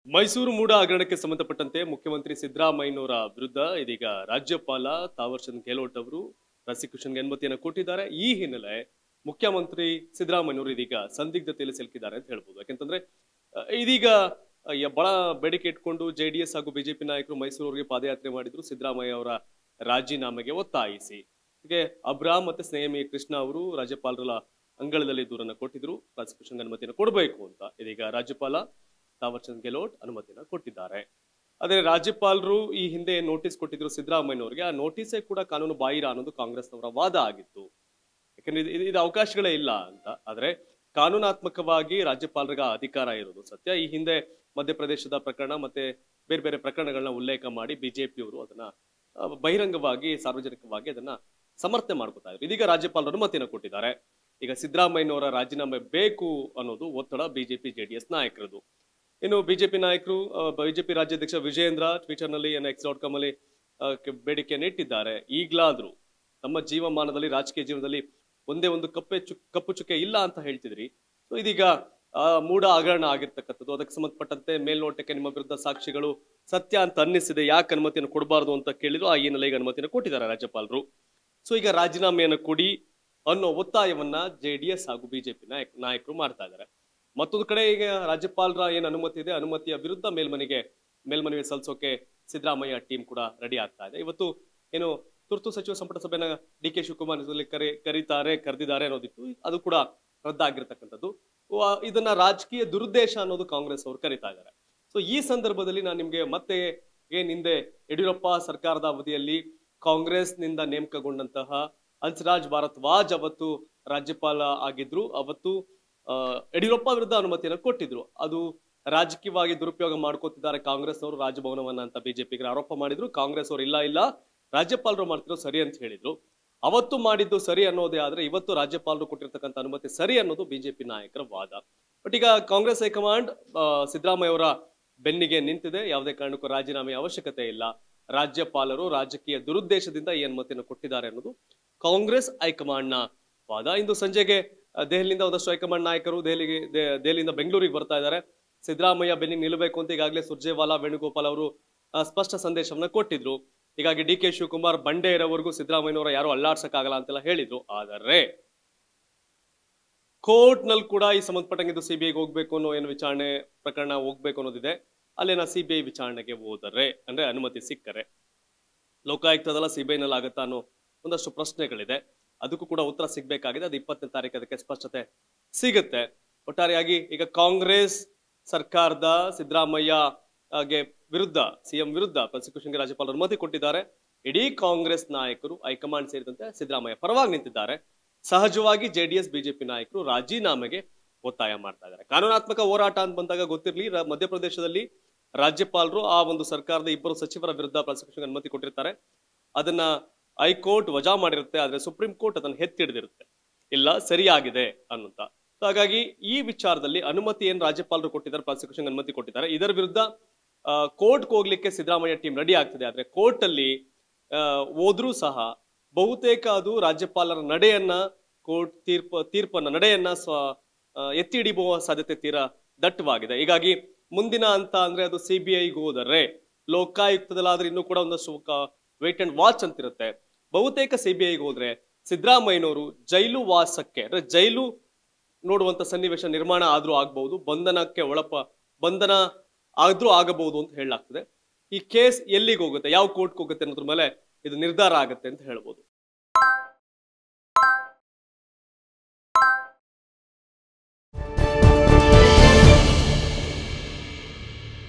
ಮೈಸೂರು ಮೂಡ ಹಗರಣಕ್ಕೆ ಸಂಬಂಧಪಟ್ಟಂತೆ ಮುಖ್ಯಮಂತ್ರಿ ಸಿದ್ದರಾಮಯ್ಯನವರ ವಿರುದ್ಧ ಇದೀಗ ರಾಜ್ಯಪಾಲ ತಾವರ್ಚಂದ್ ಗೆಹ್ಲೋಟ್ ಅವರು ಪ್ರಾಸಿಕ್ಯೂಷನ್ಗೆ ಅನುಮತಿಯನ್ನು ಕೊಟ್ಟಿದ್ದಾರೆ ಈ ಹಿನ್ನೆಲೆ ಮುಖ್ಯಮಂತ್ರಿ ಸಿದ್ದರಾಮಯ್ಯನವರು ಇದೀಗ ಸಂದಿಗ್ಧತೆಯಲ್ಲಿ ಸಿಲುಕಿದ್ದಾರೆ ಅಂತ ಹೇಳ್ಬೋದು ಯಾಕೆಂತಂದ್ರೆ ಅಹ್, ಇದೀಗ ಅಹ್, ಯ- ಬಹಳ ಬೇಡಿಕೆ ಇಟ್ಕೊಂಡು ಜೆ ಡಿ ಎಸ್ ಹಾಗೂ ಬಿಜೆಪಿ ನಾಯಕರು ಮೈಸೂರಿಗೆ ಪಾದಯಾತ್ರೆ ಮಾಡಿದ್ರು ಸಿದ್ದರಾಮಯ್ಯ ಅವರ ರಾಜೀನಾಮೆಗೆ ಒತ್ತಾಯಿಸಿ ಹೀಗೆ ಅಬ್ರಾಮ್ ಮತ್ತೆ ಸ್ನೇಹಮಿ ಕೃಷ್ಣ ಅವರು ರಾಜ್ಯಪಾಲರ ಅಂಗಳದಲ್ಲಿ ದೂರನ್ನ ಕೊಟ್ಟಿದ್ರು ಪ್ರಾಸಿಕ್ಯೂಷನ್ ಅನುಮತಿಯನ್ನು ಕೊಡಬೇಕು ಅಂತ ಇದೀಗ ರಾಜ್ಯಪಾಲ ತಾವರ್ಚಂದ್ ಗೆಹ್ಲೋಟ್ ಅನುಮತಿಯನ್ನು ಕೊಟ್ಟಿದ್ದಾರೆ ಆದರೆ ರಾಜ್ಯಪಾಲರು ಈ ಹಿಂದೆ ನೋಟಿಸ್ ಕೊಟ್ಟಿದ್ರು ಸಿದ್ದರಾಮಯ್ಯನವರಿಗೆ ಆ ನೋಟಿಸೇ ಕೂಡ ಕಾನೂನು ಬಾಹಿರ ಅನ್ನೋದು ಕಾಂಗ್ರೆಸ್ನವರ ವಾದ ಆಗಿತ್ತು ಯಾಕಂದ್ರೆ ಇದು- ಇದು ಇದು ಅವಕಾಶಗಳೇ ಇಲ್ಲ ಅಂತ ಆದ್ರೆ ಕಾನೂನಾತ್ಮಕವಾಗಿ ರಾಜ್ಯಪಾಲರಿಗೆ ಆ ಅಧಿಕಾರ ಇರೋದು ಸತ್ಯ ಈ ಹಿಂದೆ ಮಧ್ಯಪ್ರದೇಶದ ಪ್ರಕರಣ ಮತ್ತೆ ಬೇರೆ ಬೇರೆ ಪ್ರಕರಣಗಳನ್ನ ಉಲ್ಲೇಖ ಮಾಡಿ ಬಿಜೆಪಿಯವರು ಅದನ್ನ ಆ, ಬಹಿರಂಗವಾಗಿ ಸಾರ್ವಜನಿಕವಾಗಿ ಅದನ್ನ ಸಮರ್ಥನೆ ಮಾಡ್ಕೊತಾ ಇದ್ರು ಇದೀಗ ರಾಜ್ಯಪಾಲರು ಅನುಮತಿಯನ್ನು ಕೊಟ್ಟಿದ್ದಾರೆ ಈಗ ಸಿದ್ದರಾಮಯ್ಯನವರ ರಾಜೀನಾಮೆ ಬೇಕು ಅನ್ನೋದು ಒತ್ತಡ ಬಿಜೆಪಿ ಜೆಡಿಎಸ್ ನಾಯಕರದು ಇನ್ನು ಬಿಜೆಪಿ ನಾಯಕರು ಬಿಜೆಪಿ ರಾಜ್ಯಾಧ್ಯಕ್ಷ ವಿಜಯೇಂದ್ರ ಟ್ವಿಟರ್ ನಲ್ಲಿ ಎಕ್ಸ್ ಡಾಟ್ ಕಾಮ್ ಅಲ್ಲಿ ಆ, ಕೆ- ಬೇಡಿಕೆಯನ್ನು ಇಟ್ಟಿದ್ದಾರೆ ಈಗ್ಲಾದ್ರೂ ನಮ್ಮ ಜೀವಮಾನದಲ್ಲಿ ರಾಜಕೀಯ ಜೀವನದಲ್ಲಿ ಒಂದೇ ಒಂದು ಕಪ್ಪೆ ಚು ಕಪ್ಪು ಚುಕ್ಕೆ ಇಲ್ಲ ಅಂತ ಹೇಳ್ತಿದ್ರಿ ಸೊ ಇದೀಗ ಆ, ಮೂಢ ಹಗರಣ ಆಗಿರ್ತಕ್ಕಂಥದ್ದು ಅದಕ್ಕೆ ಸಂಬಂಧಪಟ್ಟಂತೆ ಮೇಲ್ನೋಟಕ್ಕೆ ನಿಮ್ಮ ವಿರುದ್ಧ ಸಾಕ್ಷಿಗಳು ಸತ್ಯ ಅಂತ ಅನ್ನಿಸಿದೆ ಯಾಕೆ ಅನುಮತಿಯನ್ನು ಕೊಡಬಾರದು ಅಂತ ಕೇಳಿದ್ರು ಆ ಹಿನ್ನೆಲೆಗೆ ಅನುಮತಿಯನ್ನು ಕೊಟ್ಟಿದ್ದಾರೆ ರಾಜ್ಯಪಾಲರು ಸೊ ಈಗ ರಾಜೀನಾಮೆಯನ್ನು ಕೊಡಿ ಅನ್ನೋ ಒತ್ತಾಯವನ್ನ ಜೆ ಡಿ ಎಸ್ ಹಾಗೂ ಬಿಜೆಪಿ ನಾಯಕ ನಾಯಕರು ಮಾಡ್ತಾ ಇದ್ದಾರೆ ಮತ್ತೊಂದು ಕಡೆ ಈಗ ರಾಜ್ಯಪಾಲರ ಏನ್ ಅನುಮತಿ ಇದೆ ಅನುಮತಿಯ ವಿರುದ್ಧ ಮೇಲ್ಮನೆಗೆ ಮೇಲ್ಮನವಿ ಸಲ್ಲಿಸೋಕೆ ಸಿದ್ದರಾಮಯ್ಯ ಟೀಮ್ ಕೂಡ ರೆಡಿ ಆಗ್ತಾ ಇದೆ ಇವತ್ತು ಏನು ತುರ್ತು ಸಚಿವ ಸಂಪುಟ ಸಭೆನ ಡಿ ಕೆ ಶಿವಕುಮಾರ್ ಇದರಲ್ಲಿ ಕರೆ ಕರೀತಾರೆ ಕರೆದಿದ್ದಾರೆ ಅನ್ನೋದಿತ್ತು ಅದು ಕೂಡ ರದ್ದಾಗಿರ್ತಕ್ಕಂಥದ್ದು ವ- ಇದನ್ನ ರಾಜಕೀಯ ದುರುದ್ದೇಶ ಅನ್ನೋದು ಕಾಂಗ್ರೆಸ್ ಅವರು ಕರೀತಾ ಇದ್ದಾರೆ ಸೊ ಈ ಸಂದರ್ಭದಲ್ಲಿ ನಾನು ನಿಮ್ಗೆ ಮತ್ತೆ ಏನ್ ಹಿಂದೆ ಯಡಿಯೂರಪ್ಪ ಸರ್ಕಾರದ ಅವಧಿಯಲ್ಲಿ ಕಾಂಗ್ರೆಸ್ನಿಂದ ನೇಮಕಗೊಂಡಂತಹ ಹನ್ಸ್ರಾಜ್ ಭಾರತ್ ವಾಜ್ ಅವತ್ತು ರಾಜ್ಯಪಾಲ ಆಗಿದ್ರು ಅವತ್ತು ಆ, ಯಡಿಯೂರಪ್ಪ ವಿರುದ್ಧ ಅನುಮತಿಯನ್ನು ಕೊಟ್ಟಿದ್ರು ಅದು ರಾಜಕೀಯವಾಗಿ ದುರುಪಯೋಗ ಮಾಡ್ಕೋತಿದ್ದಾರೆ ಕಾಂಗ್ರೆಸ್ ಅವರು ರಾಜಭವನವನ್ನ ಅಂತ ಬಿಜೆಪಿಗೆ ಆರೋಪ ಮಾಡಿದ್ರು ಕಾಂಗ್ರೆಸ್ ಅವರು ಇಲ್ಲ ಇಲ್ಲ ರಾಜ್ಯಪಾಲರು ಮಾಡ್ತಿರೋ ಸರಿ ಅಂತ ಹೇಳಿದ್ರು ಅವತ್ತು ಮಾಡಿದ್ದು ಸರಿ ಅನ್ನೋದೇ ಆದ್ರೆ ಇವತ್ತು ರಾಜ್ಯಪಾಲರು ಕೊಟ್ಟಿರ್ತಕ್ಕಂಥ ಅನುಮತಿ ಸರಿ ಅನ್ನೋದು ಬಿಜೆಪಿ ನಾಯಕರ ವಾದ ಬಟ್ ಈಗ ಕಾಂಗ್ರೆಸ್ ಹೈಕಮಾಂಡ್ ಆ, ಸಿದ್ದರಾಮಯ್ಯ ಅವರ ಬೆನ್ನಿಗೆ ನಿಂತಿದೆ ಯಾವುದೇ ಕಾರಣಕ್ಕೂ ರಾಜೀನಾಮೆ ಅವಶ್ಯಕತೆ ಇಲ್ಲ ರಾಜ್ಯಪಾಲರು ರಾಜಕೀಯ ದುರುದ್ದೇಶದಿಂದ ಈ ಅನುಮತಿಯನ್ನು ಕೊಟ್ಟಿದ್ದಾರೆ ಅನ್ನೋದು ಕಾಂಗ್ರೆಸ್ ಹೈಕಮಾಂಡ್ನ ವಾದ ಇಂದು ಸಂಜೆಗೆ ಆ, ದೆಹಲಿಯಿಂದ ಒಂದಷ್ಟು ಹೈಕಮಾಂಡ್ ನಾಯಕರು ದೆಹಲಿಗೆ ದೆ- ದೆಹಲಿಯಿಂದ ಬೆಂಗಳೂರಿಗೆ ಬರ್ತಾ ಇದ್ದಾರೆ ಸಿದ್ದರಾಮಯ್ಯ ಬೆನ್ನಿಗೆ ನಿಲ್ಲಬೇಕು ಅಂತ ಈಗಾಗಲೇ ಸುರ್ಜೇವಾಲಾ ವೇಣುಗೋಪಾಲ್ ಅವರು ಆ, ಸ್ಪಷ್ಟ ಸಂದೇಶವನ್ನ ಕೊಟ್ಟಿದ್ರು ಹೀಗಾಗಿ ಡಿ ಕೆ ಶಿವಕುಮಾರ್ ಬಂಡೆ ಇರೋವರೆಗೂ ಸಿದ್ದರಾಮಯ್ಯನವರ ಯಾರು ಅಲ್ಲಾಡ್ಸಕ್ಕಾಗಲ್ಲ ಅಂತೆಲ್ಲ ಹೇಳಿದ್ರು ಆದರೆ ಕೋರ್ಟ್ ನಲ್ಲಿ ಕೂಡ ಈ ಸಂಬಂಧಪಟ್ಟಂಗೆ ಇದು ಸಿಬಿಐಗೆ ಹೋಗ್ಬೇಕು ಅನ್ನೋ ಏನು ವಿಚಾರಣೆ ಪ್ರಕರಣ ಹೋಗ್ಬೇಕು ಅನ್ನೋದಿದೆ ಅಲ್ಲೇನ ಸಿಬಿಐ ವಿಚಾರಣೆಗೆ ಹೋದರೆ ಅಂದ್ರೆ ಅನುಮತಿ ಸಿಕ್ಕರೆ ಲೋಕಾಯುಕ್ತದಲ್ಲ ಸಿಬಿಐ ನಲ್ಲಿ ಆಗುತ್ತಾ ಅನ್ನೋ ಒಂದಷ್ಟು ಪ್ರಶ್ನೆಗಳಿದೆ ಅದಕ್ಕೂ ಕೂಡ ಉತ್ತರ ಸಿಗ್ಬೇಕಾಗಿದೆ ಅದು ಇಪ್ಪತ್ತನೇ ತಾರೀಕು ಅದಕ್ಕೆ ಸ್ಪಷ್ಟತೆ ಸಿಗುತ್ತೆ ಒಟ್ಟಾರೆಯಾಗಿ ಈಗ ಕಾಂಗ್ರೆಸ್ ಸರ್ಕಾರದ ಸಿದ್ದರಾಮಯ್ಯ ಗೆ ವಿರುದ್ಧ ಸಿಎಂ ವಿರುದ್ಧ ಪ್ರಾಸಿಕ್ಯೂಷನ್ಗೆ ರಾಜ್ಯಪಾಲರು ಅನುಮತಿ ಕೊಟ್ಟಿದ್ದಾರೆ ಇಡೀ ಕಾಂಗ್ರೆಸ್ ನಾಯಕರು ಹೈಕಮಾಂಡ್ ಸೇರಿದಂತೆ ಸಿದ್ದರಾಮಯ್ಯ ಪರವಾಗಿ ನಿಂತಿದ್ದಾರೆ ಸಹಜವಾಗಿ ಜೆಡಿಎಸ್ ಬಿಜೆಪಿ ನಾಯಕರು ರಾಜೀನಾಮೆಗೆ ಒತ್ತಾಯ ಮಾಡ್ತಾ ಇದ್ದಾರೆ ಕಾನೂನಾತ್ಮಕ ಹೋರಾಟ ಅಂತ ಬಂದಾಗ ಗೊತ್ತಿರಲಿ ಮಧ್ಯಪ್ರದೇಶದಲ್ಲಿ ರಾಜ್ಯಪಾಲರು ಆ ಒಂದು ಸರ್ಕಾರದ ಇಬ್ಬರು ಸಚಿವರ ವಿರುದ್ಧ ಪ್ರಾಸಿಕ್ಯೂಷನ್ ಅನುಮತಿ ಕೊಟ್ಟಿರ್ತಾರೆ ಅದನ್ನ ಹೈಕೋರ್ಟ್ ವಜಾ ಮಾಡಿರುತ್ತೆ ಆದ್ರೆ ಸುಪ್ರೀಂ ಕೋರ್ಟ್ ಅದನ್ನ ಎತ್ತಿಡಿದಿರುತ್ತೆ ಇಲ್ಲ ಸರಿಯಾಗಿದೆ ಅನ್ನುವಂತ So ಹಾಗಾಗಿ ಈ ವಿಚಾರದಲ್ಲಿ ಅನುಮತಿ ಏನ್ ರಾಜ್ಯಪಾಲರು ಕೊಟ್ಟಿದ್ದಾರೆ ಪ್ರಾಸಿಕ್ಯೂಷನ್ ಅನುಮತಿ ಕೊಟ್ಟಿದ್ದಾರೆ ಇದರ ವಿರುದ್ಧ ಕೋರ್ಟ್ಗೆ ಹೋಗ್ಲಿಕ್ಕೆ ಸಿದ್ದರಾಮಯ್ಯ ಟೀಮ್ ರೆಡಿ ಆಗ್ತದೆ ಆದ್ರೆ ಕೋರ್ಟ್ ಅಲ್ಲಿ ಆ, ಹೋದ್ರೂ ಸಹ ಬಹುತೇಕ ಅದು ರಾಜ್ಯಪಾಲರ ನಡೆಯನ್ನ ಕೋರ್ಟ್ ತೀರ್ಪು ತೀರ್ಪನ್ನ ನಡೆಯನ್ನ ಸ್ವ ಆ, ಎತ್ತಿ ಹಿಡಿಯುವ ಸಾಧ್ಯತೆ ತೀರಾ ದಟ್ಟವಾಗಿದೆ ಹೀಗಾಗಿ ಮುಂದಿನ ಹಂತ ಅಂದ್ರೆ ಅದು ಸಿಬಿಐಗೆ ಹೋದರೆ ಲೋಕಾಯುಕ್ತದಲ್ಲಾದ್ರೆ ಇನ್ನೂ ಕೂಡ ಒಂದಷ್ಟು ವೇಟ್ ಅಂಡ್ ವಾಚ್ ಅಂತಿರುತ್ತೆ ಬಹುತೇಕ ಸಿಬಿಐಗೆ ಹೋದ್ರೆ ಸಿದ್ದರಾಮಯ್ಯನವರು ಜೈಲು ವಾಸಕ್ಕೆ ಅಂದ್ರೆ ಜೈಲು ನೋಡುವಂತ ಸನ್ನಿವೇಶ ನಿರ್ಮಾಣ ಆದ್ರೂ ಆಗ್ಬಹುದು ಬಂಧನಕ್ಕೆ ಒಳಪ ಬಂಧನ ಆದ್ರೂ ಆಗಬಹುದು ಅಂತ ಹೇಳಲಾಗ್ತದೆ ಈ ಕೇಸ್ ಎಲ್ಲಿಗೆ ಹೋಗುತ್ತೆ ಯಾವ ಕೋರ್ಟ್ಗೆ ಹೋಗುತ್ತೆ ಅನ್ನೋದ್ರ ಮೇಲೆ ಇದು ನಿರ್ಧಾರ ಆಗುತ್ತೆ ಅಂತ ಹೇಳ್ಬೋದು